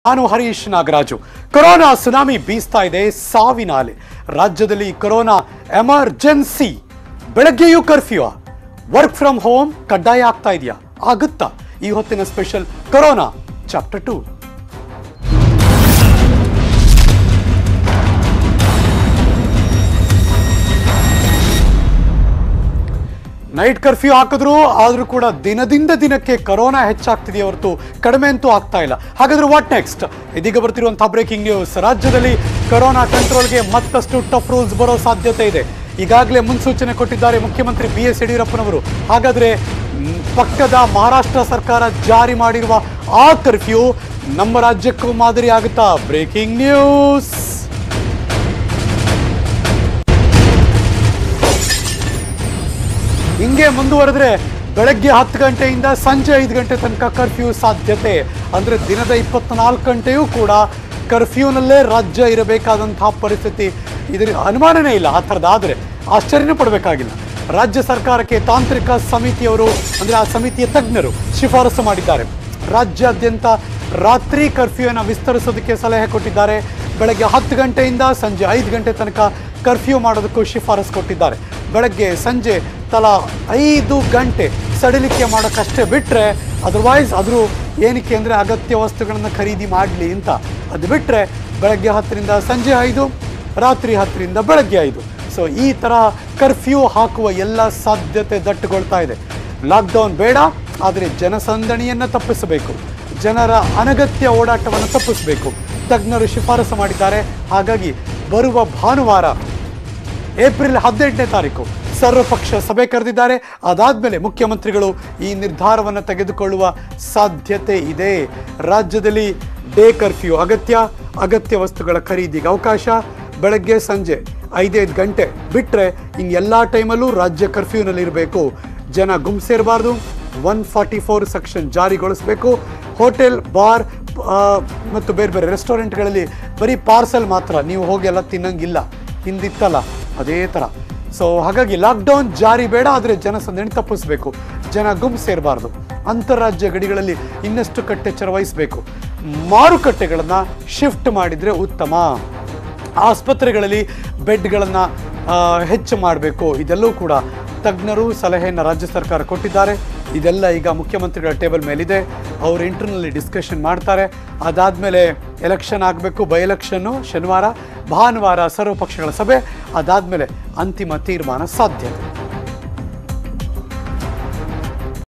ನಾನು Harish Nagaraju corona tsunami ಬೀಸ್ತಾ ಇದೆ ಸಾವಿನ ಅಲೆ ರಾಜ್ಯದಲ್ಲಿ ಕೊರೋನಾ ಎಮರ್ಜೆನ್ಸಿ ಬೆಳಗ್ಗೆಯೂ ಕರ್ಫ್ಯೂ ವರ್ಕ್ ಫ್ರಮ್ ಹೋಮ್ ಕಡ್ಡಾಯ ಆಗ್ತಾ ಇದೆಯಾ ಆಗುತ್ತಾ ಈ ಹೊತ್ತಿನ special corona chapter two night curfew ಹಾಕಿದ್ರು ಆದ್ರೂ ಕೂಡ ದಿನದಿಂದ ದಿನಕ್ಕೆ ಕೊರೋನಾ ಹೆಚ್ಚಾಗ್ತಿದೆಯೇ ಹೊರತು ಕಡಿಮೆ ಅಂತೂ ಆಗ್ತಾ ಇಲ್ಲ ಹಾಗಾದ್ರೆ ವಾಟ್ ನೆಕ್ಸ್ಟ್ ಇದೀಗ ಬರ್ತಿರುವಂತಹ ಬ್ರೇಕಿಂಗ್ ನ್ಯೂಸ್ ರಾಜ್ಯದಲ್ಲಿ ಕೊರೋನಾ ಕಂಟ್ರೋಲ್ಗೆ ಮತ್ತಷ್ಟು ಟಫ್ ರೂಲ್ಸ್ ಬರೋ ಸಾಧ್ಯತೆ ಇದೆ ಈಗಾಗಲೇ ಮುನ್ಸೂಚನೆ ಕೊಟ್ಟಿದ್ದಾರೆ ಮುಖ್ಯಮಂತ್ರಿ ಬಿ ಎಸ್ ಯಡಿಯೂರಪ್ಪನವರು ಹಾಗಾದ್ರೆ ಮ್, ಪಕ್ಕದ ಮಹಾರಾಷ್ಟ್ರ ಸರ್ಕಾರ ಜಾರಿ ಮಾಡಿರುವ ಆ ಕರ್ಫ್ಯೂ ನಮ್ಮ ರಾಜ್ಯಕ್ಕೂ ಮಾದರಿ ಆಗುತ್ತಾ ಬ್ರೇಕಿಂಗ್ ನ್ಯೂಸ್ ಹಿಂಗೆ ಮುಂದುವರೆದ್ರೆ ಬೆಳಗ್ಗೆ ಹತ್ತು ಗಂಟೆಯಿಂದ ಸಂಜೆ ಐದು ಗಂಟೆ ತನಕ ಕರ್ಫ್ಯೂ ಸಾಧ್ಯತೆ ಅಂದ್ರೆ ದಿನದ ಇಪ್ಪತ್ನಾಲ್ಕು ಗಂಟೆಯೂ ಕೂಡ ಕರ್ಫ್ಯೂನಲ್ಲೇ ರಾಜ್ಯ ಇರಬೇಕಾದಂತಹ ಪರಿಸ್ಥಿತಿ ಇದರ ಅನುಮಾನನೇ ಇಲ್ಲ ಆ ಥರದ್ದಾದರೆ ಆಶ್ಚರ್ಯನೂ ಪಡಬೇಕಾಗಿಲ್ಲ ರಾಜ್ಯ ಸರ್ಕಾರಕ್ಕೆ ತಾಂತ್ರಿಕ ಸಮಿತಿಯವರು ಅಂದ್ರೆ ಆ ಸಮಿತಿಯ ತಜ್ಞರು ಶಿಫಾರಸು ಮಾಡಿದ್ದಾರೆ ರಾಜ್ಯಾದ್ಯಂತ ರಾತ್ರಿ ಕರ್ಫ್ಯೂನ ವಿಸ್ತರಿಸೋದಕ್ಕೆ ಸಲಹೆ ಕೊಟ್ಟಿದ್ದಾರೆ ಬೆಳಗ್ಗೆ ಹತ್ತು ಗಂಟೆಯಿಂದ ಸಂಜೆ ಐದು ಗಂಟೆ ತನಕ ಕರ್ಫ್ಯೂ ಮಾಡೋದಕ್ಕೂ ಶಿಫಾರಸು ಕೊಟ್ಟಿದ್ದಾರೆ ಬೆಳಗ್ಗೆ ಸಂಜೆ ತಲಾ ಐದು ಗಂಟೆ ಸಡಿಲಿಕೆ ಮಾಡೋಕ್ಕಷ್ಟೇ ಬಿಟ್ಟರೆ ಅದರ್ವೈಸ್ ಆದರೂ ಏನಕ್ಕೆ ಅಂದರೆ ಅಗತ್ಯ ವಸ್ತುಗಳನ್ನು ಖರೀದಿ ಮಾಡಲಿ ಅಂತ ಅದು ಬಿಟ್ಟರೆ ಬೆಳಗ್ಗೆ ಹತ್ತರಿಂದ ಸಂಜೆ ಐದು ರಾತ್ರಿ ಹತ್ತರಿಂದ ಬೆಳಗ್ಗೆ ಐದು ಸೊ ಈ ಥರ ಕರ್ಫ್ಯೂ ಹಾಕುವ ಎಲ್ಲ ಸಾಧ್ಯತೆ ದಟ್ಟುಗೊಳ್ತಾ ಇದೆ ಲಾಕ್ಡೌನ್ ಬೇಡ ಆದರೆ ಜನಸಂದಣಿಯನ್ನು ತಪ್ಪಿಸಬೇಕು ಜನರ ಅನಗತ್ಯ ಓಡಾಟವನ್ನು ತಪ್ಪಿಸಬೇಕು ತಜ್ಞರು ಶಿಫಾರಸು ಮಾಡಿದ್ದಾರೆ ಹಾಗಾಗಿ ಬರುವ ಭಾನುವಾರ ಏಪ್ರಿಲ್ ಹದಿನೆಂಟನೇ ತಾರೀಕು ಸರ್ವಪಕ್ಷ ಸಭೆ ಕರೆದಿದ್ದಾರೆ ಅದಾದ್ಮೇಲೆ ಮುಖ್ಯಮಂತ್ರಿಗಳು ಈ ನಿರ್ಧಾರವನ್ನು ತೆಗೆದುಕೊಳ್ಳುವ ಸಾಧ್ಯತೆ ಇದೆ ರಾಜ್ಯದಲ್ಲಿ ಡೇ ಕರ್ಫ್ಯೂ ಅಗತ್ಯ ಅಗತ್ಯ ವಸ್ತುಗಳ ಖರೀದಿಗೆ ಅವಕಾಶ ಬೆಳಗ್ಗೆ ಸಂಜೆ ಐದೈದು ಗಂಟೆ ಬಿಟ್ಟರೆ ಇನ್ನು ಎಲ್ಲ ಟೈಮಲ್ಲೂ ರಾಜ್ಯ ಕರ್ಫ್ಯೂನಲ್ಲಿ ಇರಬೇಕು ಜನ ಗುಂಪು ಒನ್ ಫಾರ್ಟಿ ಫೋರ್ ಸೆಕ್ಷನ್ ಜಾರಿಗೊಳಿಸಬೇಕು ಹೋಟೆಲ್ ಬಾರ್ ಆ, ಮತ್ತು ಬೇರೆ ಬೇರೆ ರೆಸ್ಟೋರೆಂಟ್ಗಳಲ್ಲಿ ಬರೀ ಪಾರ್ಸಲ್ ಮಾತ್ರ ನೀವು ಹೋಗಿ ಎಲ್ಲ ತಿನ್ನಂಗಿಲ್ಲ ಹಿಂದಿತ್ತಲ್ಲ ಅದೇ ಥರ ಸೊ ಹಾಗಾಗಿ ಲಾಕ್ಡೌನ್ ಜಾರಿ ಬೇಡ ಆದರೆ ಜನಸಂದಣಿ ತಪ್ಪಿಸಬೇಕು ಜನ ಗುಂಪು ಸೇರಬಾರ್ದು ಅಂತಾರಾಜ್ಯ ಗಡಿಗಳಲ್ಲಿ ಇನ್ನಷ್ಟು ಕಟ್ಟೆಚ್ಚರ ವಹಿಸಬೇಕು ಮಾರುಕಟ್ಟೆಗಳನ್ನು ಶಿಫ್ಟ್ ಮಾಡಿದರೆ ಉತ್ತಮ ಆಸ್ಪತ್ರೆಗಳಲ್ಲಿ ಬೆಡ್ಗಳನ್ನು ಹೆಚ್ಚು ಮಾಡಬೇಕು ಇದೆಲ್ಲವೂ ಕೂಡ ತಜ್ಞರು ಸಲಹೆಯನ್ನು ರಾಜ್ಯ ಸರ್ಕಾರ ಕೊಟ್ಟಿದ್ದಾರೆ ಇದೆಲ್ಲ ಈಗ ಮುಖ್ಯಮಂತ್ರಿಗಳ ಟೇಬಲ್ ಮೇಲಿದೆ ಅವರು ಇಂಟರ್ನಲ್ಲಿ ಡಿಸ್ಕಷನ್ ಮಾಡ್ತಾರೆ ಅದಾದಮೇಲೆ ಎಲೆಕ್ಷನ್ ಆಗಬೇಕು ಬೈ ಎಲೆಕ್ಷನ್ನು ಶನಿವಾರ ಭಾನುವಾರ ಸರ್ವಪಕ್ಷಗಳ ಸಭೆ ಅದಾದಮೇಲೆ ಅಂತಿಮ ತೀರ್ಮಾನ ಸಾಧ್ಯತೆ